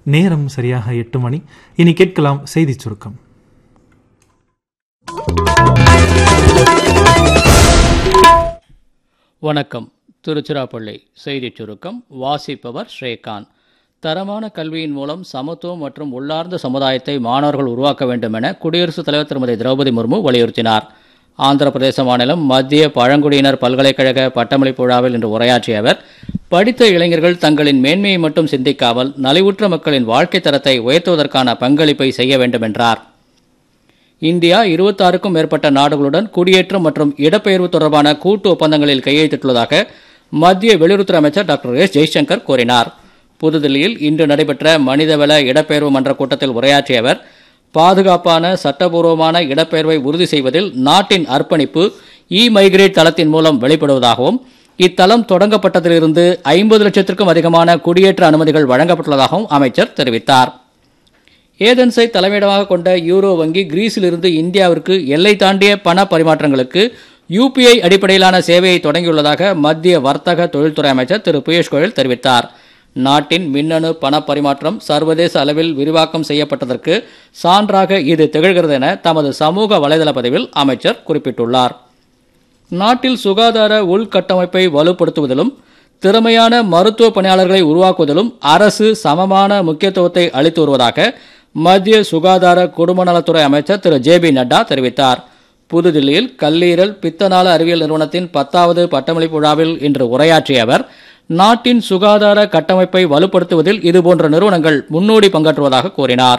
நேரம் சரியாக எட்டு மணி இனி கேட்கலாம் செய்திச் சுருக்கம் வணக்கம் திருச்சிராப்பள்ளி செய்திச் சுருக்கம் வாசிப்பவர் ஸ்ரீகாந்த் தரமான கல்வியின் மூலம் சமத்துவம் மற்றும் உள்ளார்ந்த சமுதாயத்தை மாணவர்கள் உருவாக்க வேண்டும் என குடியரசுத் தலைவர் திருமதி திரௌபதி முர்மு வலியுறுத்தினார் ஆந்திர பிரதேச மாநிலம் மத்திய பழங்குடியினர் பல்கலைக்கழக பட்டமளிப்பு விழாவில் இன்று உரையாற்றிய அவர் படித்த இளைஞர்கள் தங்களின் மேன்மையை மட்டும் சிந்திக்காமல் நலிவுற்ற மக்களின் வாழ்க்கை தரத்தை உயர்த்துவதற்கான பங்களிப்பை செய்ய வேண்டும் என்றார் இந்தியா இருபத்தாறுக்கும் மேற்பட்ட நாடுகளுடன் குடியேற்றம் மற்றும் இடப்பெயர்வு தொடர்பான கூட்டு ஒப்பந்தங்களில் கையெழுத்திட்டுள்ளதாக மத்திய வெளியுறவுத்துறை அமைச்சர் டாக்டர் எஸ் ஜெய்சங்கர் கூறினார் புதுதில்லியில் இன்று நடைபெற்ற மனிதவள இடப்பெயர்வு மன்ற கூட்டத்தில் உரையாற்றிய அவர் பாதுகாப்பான சட்டபூர்வமான இடப்பெயர்வை உறுதி செய்வதில் நாட்டின் அர்ப்பணிப்பு இ மைக்ரேட் தளத்தின் மூலம் வெளிப்படுவதாகவும் இத்தளம் தொடங்கப்பட்டதிலிருந்து ஐம்பது லட்சத்திற்கும் அதிகமான குடியேற்ற அனுமதிகள் வழங்கப்பட்டுள்ளதாகவும் அமைச்சர் தெரிவித்தார் ஏதென்ஸை தலைமையிடமாக கொண்ட யூரோ வங்கி கிரீஸிலிருந்து இந்தியாவிற்கு எல்லை தாண்டிய பண பரிமாற்றங்களுக்கு யூபிஐ அடிப்படையிலான சேவையை தொடங்கியுள்ளதாக மத்திய வர்த்தக தொழில்துறை அமைச்சர் திரு பியூஷ் கோயல் தெரிவித்தார் நாட்டின் மின்னணு பண பரிமாற்றம் சர்வதேச அளவில் விரிவாக்கம் செய்யப்பட்டதற்கு சான்றாக இது திகழ்கிறது என தமது சமூக வலைதள பதிவில் அமைச்சர் குறிப்பிட்டுள்ளார் நாட்டில் சுகாதார உள்கட்டமைப்பை வலுப்படுத்துவதிலும் திறமையான மருத்துவ பணியாளர்களை உருவாக்குவதிலும் அரசு சமமான முக்கியத்துவத்தை அளித்து வருவதாக மத்திய சுகாதார குடும்ப நலத்துறை அமைச்சர் திரு ஜே பி நட்டா தெரிவித்தார் புதுதில்லியில் கல்லீரல் பித்தநாள அறிவியல் நிறுவனத்தின் பத்தாவது பட்டமளிப்பு விழாவில் இன்று உரையாற்றிய அவர் நாட்டின் சுகாதார கட்டமைப்பை வலுப்படுத்துவதில் இதுபோன்ற நிறுவனங்கள் முன்னோடி பங்காற்றுவதாக கூறினார்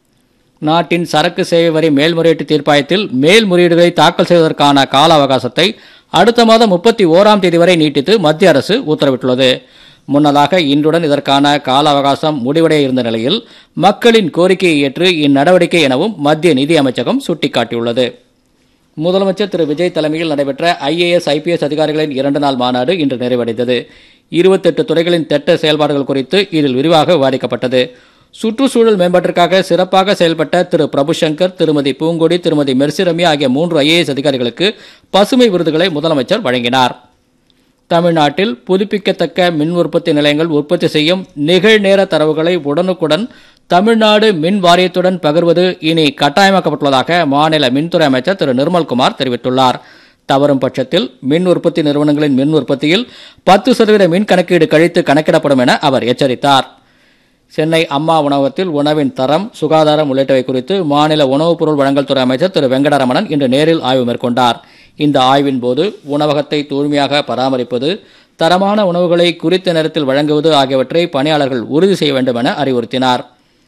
நாட்டின் சரக்கு சேவை வரி மேல்முறையீட்டு தீர்ப்பாயத்தில் மேல்முறையீடுகளை தாக்கல் செய்வதற்கான கால அவகாசத்தை அடுத்த மாதம் முப்பத்தி ஓராம் தேதி வரை நீட்டித்து மத்திய அரசு உத்தரவிட்டுள்ளது முன்னதாக இன்றுடன் இதற்கான கால அவகாசம் முடிவடைய இருந்த நிலையில் மக்களின் கோரிக்கையை ஏற்று இந்நடவடிக்கை எனவும் மத்திய நிதி அமைச்சகம் சுட்டிக்காட்டியுள்ளது முதலமைச்சர் திரு விஜய் தலைமையில் நடைபெற்ற ஐஏஎஸ் ஐபிஎஸ் அதிகாரிகளின் இரண்டு நாள் மாநாடு இன்று நிறைவடைந்தது இருபத்தெட்டு துறைகளின் திட்ட செயல்பாடுகள் குறித்து இதில் விரிவாக விவாதிக்கப்பட்டது சுற்றுச்சூழல் மேம்பாட்டிற்காக சிறப்பாக செயல்பட்ட திரு பிரபுசங்கர் திருமதி பூங்கொடி திருமதி மெர்சிரம்யா ஆகிய மூன்று ஐஏஎஸ் அதிகாரிகளுக்கு பசுமை விருதுகளை முதலமைச்சர் வழங்கினார் தமிழ்நாட்டில் புதுப்பிக்கத்தக்க மின் உற்பத்தி நிலையங்கள் உற்பத்தி செய்யும் நிகழ்நேர தரவுகளை உடனுக்குடன் தமிழ்நாடு மின் வாரியத்துடன் பகிர்வது இனி கட்டாயமாக்கப்பட்டுள்ளதாக மாநில மின்துறை அமைச்சர் திரு நிர்மல்குமார் தெரிவித்துள்ளார் தவறும் பட்சத்தில் மின் உற்பத்தி நிறுவனங்களின் மின் உற்பத்தியில் பத்து சதவீத மின் கணக்கீடு கழித்து கணக்கிடப்படும் என அவர் எச்சரித்தார் சென்னை அம்மா உணவகத்தில் உணவின் தரம் சுகாதாரம் உள்ளிட்டவை குறித்து மாநில உணவுப் பொருள் வழங்கல் துறை அமைச்சர் திரு வெங்கடரமணன் இன்று நேரில் ஆய்வு மேற்கொண்டார் இந்த ஆய்வின் போது உணவகத்தை தூய்மையாக பராமரிப்பது தரமான உணவுகளை குறித்த நேரத்தில் வழங்குவது ஆகியவற்றை பணியாளர்கள் உறுதி செய்ய வேண்டும் என அறிவுறுத்தினார்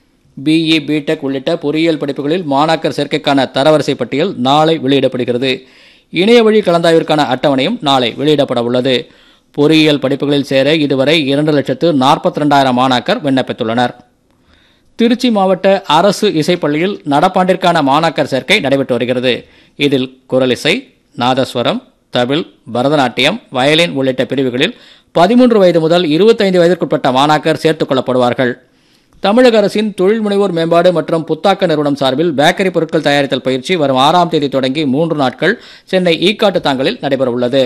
பிஇ பிடெக் உள்ளிட்ட பொறியியல் படிப்புகளில் மாணாக்கர் சேர்க்கைக்கான தரவரிசை பட்டியல் நாளை வெளியிடப்படுகிறது இணைய வழி கலந்தாய்விற்கான அட்டவணையும் நாளை வெளியிடப்பட உள்ளது பொறியியல் படிப்புகளில் சேர இதுவரை இரண்டு லட்சத்து நாற்பத்தி ரெண்டாயிரம் மாணாக்கர் விண்ணப்பித்துள்ளனர் திருச்சி மாவட்ட அரசு இசைப்பள்ளியில் நடப்பாண்டிற்கான மாணாக்கர் சேர்க்கை நடைபெற்று வருகிறது இதில் குரலிசை நாதஸ்வரம் தபில் பரதநாட்டியம் வயலின் உள்ளிட்ட பிரிவுகளில் பதிமூன்று வயது முதல் இருபத்தைந்து வயதிற்குட்பட்ட மாணாக்கர் சேர்த்துக் கொள்ளப்படுவார்கள் தமிழக அரசின் தொழில் முனைவோர் மேம்பாடு மற்றும் புத்தாக்க நிறுவனம் சார்பில் பேக்கரி பொருட்கள் தயாரித்தல் பயிற்சி வரும் ஆறாம் தேதி தொடங்கி மூன்று நாட்கள் சென்னை ஈக்காட்டு தாங்கலில் நடைபெறவுள்ளது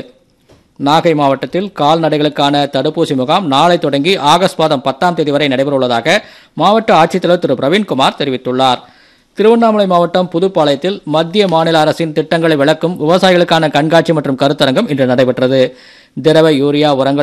நாகை மாவட்டத்தில் கால்நடைகளுக்கான தடுப்பூசி முகாம் நாளை தொடங்கி ஆகஸ்ட் மாதம் பத்தாம் தேதி வரை நடைபெறவுள்ளதாக மாவட்ட ஆட்சித்தலைவர் திரு பிரவீன்குமார் தெரிவித்துள்ளார் திருவண்ணாமலை மாவட்டம் புதுப்பாளையத்தில் மத்திய மாநில அரசின் திட்டங்களை விளக்கும் விவசாயிகளுக்கான கண்காட்சி மற்றும் கருத்தரங்கம் இன்று நடைபெற்றது திரவ யூரியா உரங்கள்